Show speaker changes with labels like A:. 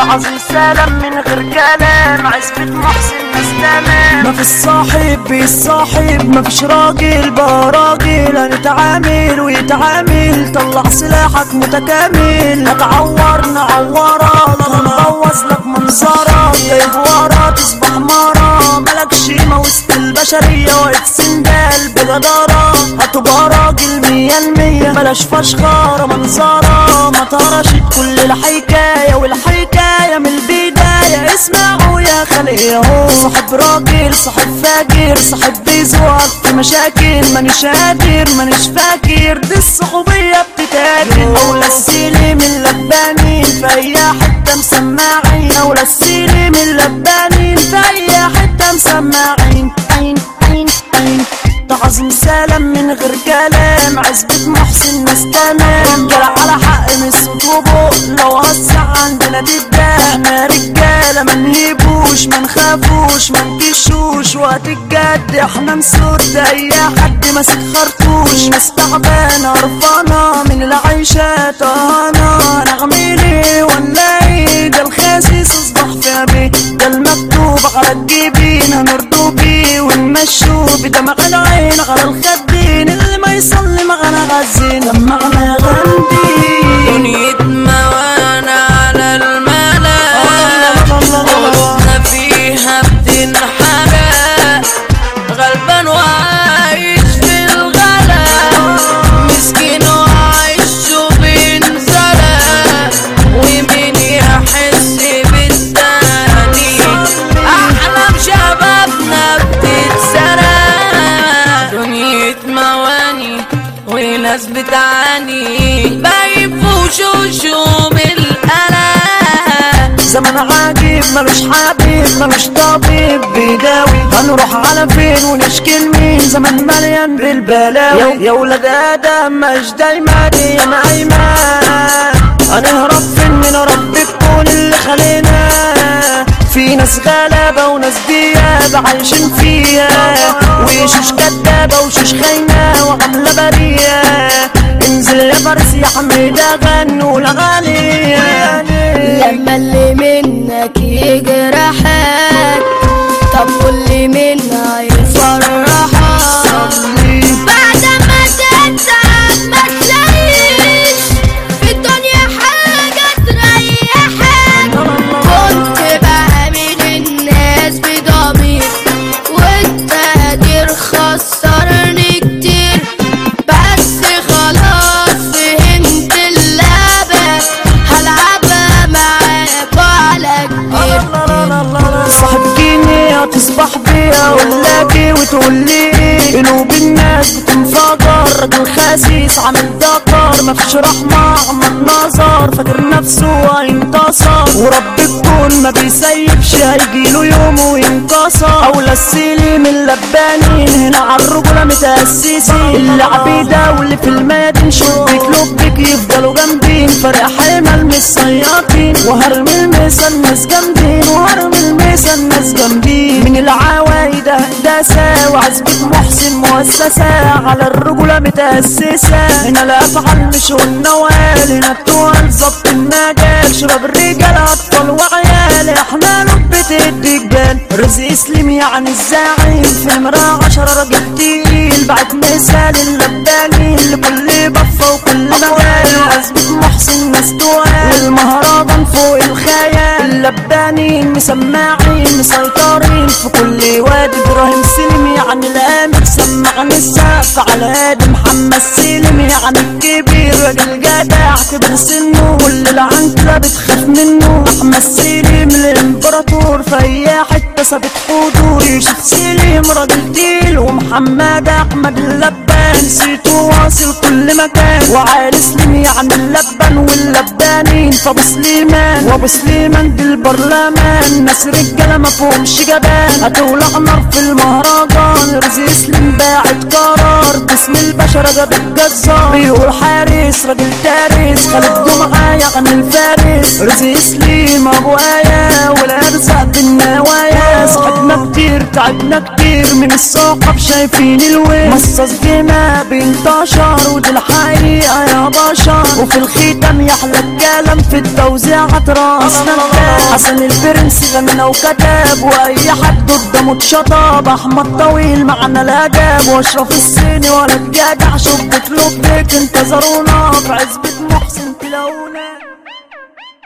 A: تعظيم سلام من غير كلام عزبة محسن ناس تمام
B: مفيش صاحب بيصاحب مفيش راجل بقى راجل هنتعامل ويتعامل طلع سلاحك متكامل هتعور نعورك هنبوظ لك منظرك جايب ورا تصبح مرة ملكش قيمة وسط البشرية واقف سندال بجدارة هتبقى راجل مية المية بلاش فشخرة منظرة ما ترشت كل الحكاية والحكاية من البداية اسمعوا يا خلق اهو صاحب راجل صاحب فاجر صاحب بيزوق في مشاكل مانيش قادر مانيش فاكر دي الصحوبية بتتاكل اولى السيلي من لبانين في اي حتة مسماعين اولى السيلي من لبانين في اي حتة مسماعين عين عين عين تعظيم سلام من غير كلام عزبة محسن ناس تمام رجالة على حق من الصدوبه لو هسع عندنا تبدا احنا رجالة ما نهيبوش ما نخافوش ما نكشوش وقت الجد احنا نسد اي حد ماسك خرطوش ناس تعبانة قرفانة من العيشة طهانة نغميلي ونلاقي ده الخاسيس اصبح في بيه ده المكتوب على الجبين هنرضو بيه ونمشوا بدمع العين على الخدين اللي ما يصلي معنا غزين معنا غندين
C: دنيتنا وانا على الملا قلنا فيها بتنحرق غلبان وعايش في الغلا مسكين وعايش بينزلق ومين يحس بالتاني احلام شبابنا بتتسرق دنيا مواني وناس بتعاني بايب وشوشهم القلق
B: زمن عجيب ملوش حبيب ملوش طبيب بيداوي هنروح على فين ونشكي لمين زمن مليان بالبلاوي يا ولاد ادم مش دايما يا ايمان هنهرب فين من رب الكون اللي خلينا في ناس غلابة وناس ديابة عايشين فيها وشوش كدابة وشوش خاينة وعاملة برية انزل يا فارس يا حميدة غنوا الأغاني
D: لما اللي منك يجرحك طب واللي منا يفرحك بعد ما تتعب ما تلاقيش في الدنيا حاجة تريحك كنت بعمل الناس بضمير وانت قادر خسرني كتير بس خلاص فهمت اللعبة هلعبها معاك وعلى كبير
B: صاحب جيني هتصبح بيها ولاقي وتقول لي قلوب الناس بتنفجر راجل خسيس عامل دكر مفيش رحمة عمل نظر فاكر نفسه هينتصر ورب الكون ما بيسيبش هيجيله يوم وينكسر اولى السيلي من لبانين هنا عالرجولة متأسسين اللي عبيدة واللي في المدين شبك لبك يفضلوا جامدين فرق حمل مش صياطين وهرمي المسا الناس جامدين وهرمي المسا الناس جامدين من العوايد هندسة وعزبة محسن مؤسسة على الرجولة متأسسة هنا الأفعال مش والنوال هنا التوال ظبط المجال شباب الرجال أطفال وعيال احنا لبة الدجال رزق سليم يعني الزعيم في مرا عشرة راجل تقيل بعد مثال اللباني لكل بفة وكل مجال عزبة محسن ناس توال والمهرجان فوق الخيال اللبانين مسماعين مسيطرين في كل وادي ابراهيم سلمي يعني الامر سمعني السقف على هادي محمد سلمي يعني الكبير راجل جدع كبر سنه واللي العنكبة بتخاف منه احمد سليم الامبراطور في اي حته ثابت حضور يوسف سليم راجل تقيل ومحمد احمد اللبان سيته واصل كل مكان وعالي سليم يعني اللبان واللبانين فابو سليمان وابو سليمان دي البرلمان ناس رجاله ما فيهمش جبان هتولع نار في المهرجان رزق سليم باعت قرار باسم البشر جاب الجزار بيقول حارس راجل تارس خالد جمعه يعني الفارس رزق سليم ابو ايه والارزاق بالنوايا صاحبنا كتير كتير تعبنا كتير من الصاحب شايفين الوين مصاص دماء بينتشر ودي الحقيقة يا بشر وفي الختام يحلى الكلام في التوزيع راسنا الكاب حسن البرنس غنى وكتاب واي حد قدامه اتشطب احمد طويل معنا الاداب واشرف الصيني ولا الجدع شبك لبك انتظرونا في عزبة محسن تلاقونا